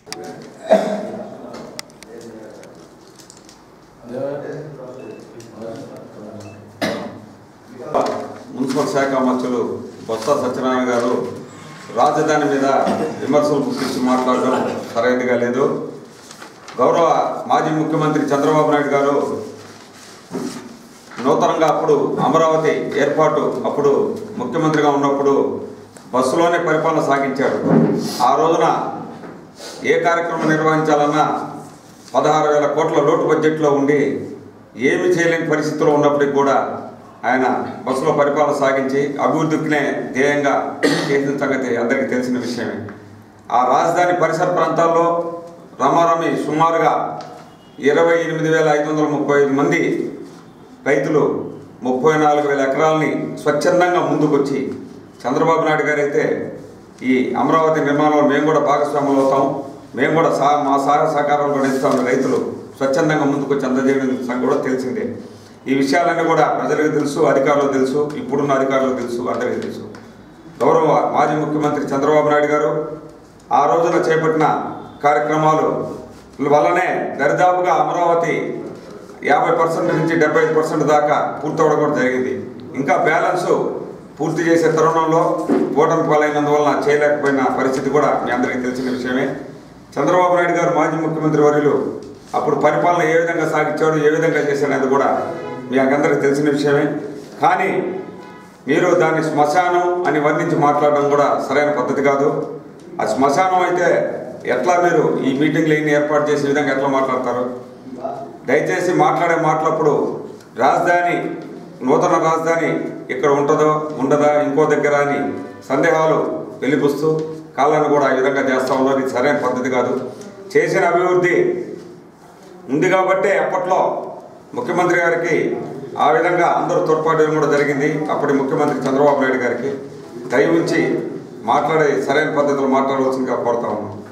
municipal శాఖ మంత్రులు బొత్స సత్యనారాయణ గారు రాజధాని మీద విమర్శలు గుర్తించి మాట్లాడడం సరైనదిగా లేదు గౌరవ మాజీ ముఖ్యమంత్రి చంద్రబాబు నాయుడు గారు నూతనంగా అప్పుడు అమరావతి ఏర్పాటు అప్పుడు ముఖ్యమంత్రిగా ఉన్నప్పుడు బస్సులోనే పరిపాలన సాగించాడు ఆ రోజున ఏ కార్యక్రమం నిర్వహించాలన్నా పదహారు వేల కోట్ల లోటు బడ్జెట్లో ఉండి ఏమి చేయలేని పరిస్థితిలో ఉన్నప్పటికీ కూడా ఆయన బస్సులో పరిపాలన సాగించి అభివృద్ధికినే ధ్యేయంగా చేసిన సంగతి అందరికీ తెలిసిన విషయమే ఆ రాజధాని పరిసర ప్రాంతాల్లో రమారమి సుమారుగా ఇరవై ఎనిమిది వేల ఐదు వందల ముప్పై ఐదు మంది రైతులు ముప్పై నాలుగు వేల ఎకరాలని స్వచ్ఛందంగా ముందుకొచ్చి చంద్రబాబు నాయుడు గారు అయితే ఈ అమరావతి నిర్మాణంలో మేము కూడా భాగస్వాములు అవుతాం మేము కూడా సహా మా సహాయ సహకారం కూడా ఇస్తాం రైతులు స్వచ్ఛందంగా ముందుకొచ్చి అందజేయడం సంగతి కూడా తెలిసిందే ఈ విషయాలన్నీ కూడా ప్రజలకు తెలుసు అధికారులకు తెలుసు ఇప్పుడున్న అధికారులకు తెలుసు అందరికీ తెలుసు గౌరవ మాజీ ముఖ్యమంత్రి చంద్రబాబు నాయుడు గారు ఆ రోజున చేపట్టిన కార్యక్రమాలు వల్లనే దరిదాపుగా అమరావతి యాభై పర్సెంట్ నుంచి డెబ్బై ఐదు పర్సెంట్ దాకా పూర్తవడం కూడా జరిగింది ఇంకా బ్యాలెన్స్ పూర్తి చేసే తరుణంలో ఓటమి పాలైనందువలన చేయలేకపోయిన పరిస్థితి కూడా మీ అందరికీ తెలిసిన విషయమే చంద్రబాబు నాయుడు గారు మాజీ ముఖ్యమంత్రి వర్యులు అప్పుడు పరిపాలన ఏ విధంగా సాగించాడు ఏ విధంగా చేశాడనేది కూడా మీ అందరికీ తెలిసిన విషయమే కానీ మీరు దాన్ని శ్మశానం అని వర్ణించి మాట్లాడడం కూడా సరైన పద్ధతి కాదు ఆ శ్మశానం అయితే ఎట్లా మీరు ఈ మీటింగ్లు ఎన్ని ఏర్పాటు చేసే విధంగా ఎట్లా మాట్లాడతారు దయచేసి మాట్లాడే మాటలప్పుడు రాజధాని నూతన రాజధాని ఇక్కడ ఉంటుందో ఉండదా ఇంకో దగ్గర అని సందేహాలు వెలిపిస్తూ కాళ్ళను కూడా ఈ విధంగా చేస్తా ఉన్నారు ఇది సరైన పద్ధతి కాదు చేసిన అభివృద్ధి ఉంది కాబట్టే అప్పట్లో ముఖ్యమంత్రి గారికి ఆ విధంగా అందరూ తోడ్పాటు కూడా జరిగింది అప్పటి ముఖ్యమంత్రి చంద్రబాబు నాయుడు గారికి దయ ఉంచి మాట్లాడే సరైన పద్ధతిలో మాట్లాడవలసిందిగా కోరుతా ఉన్నాం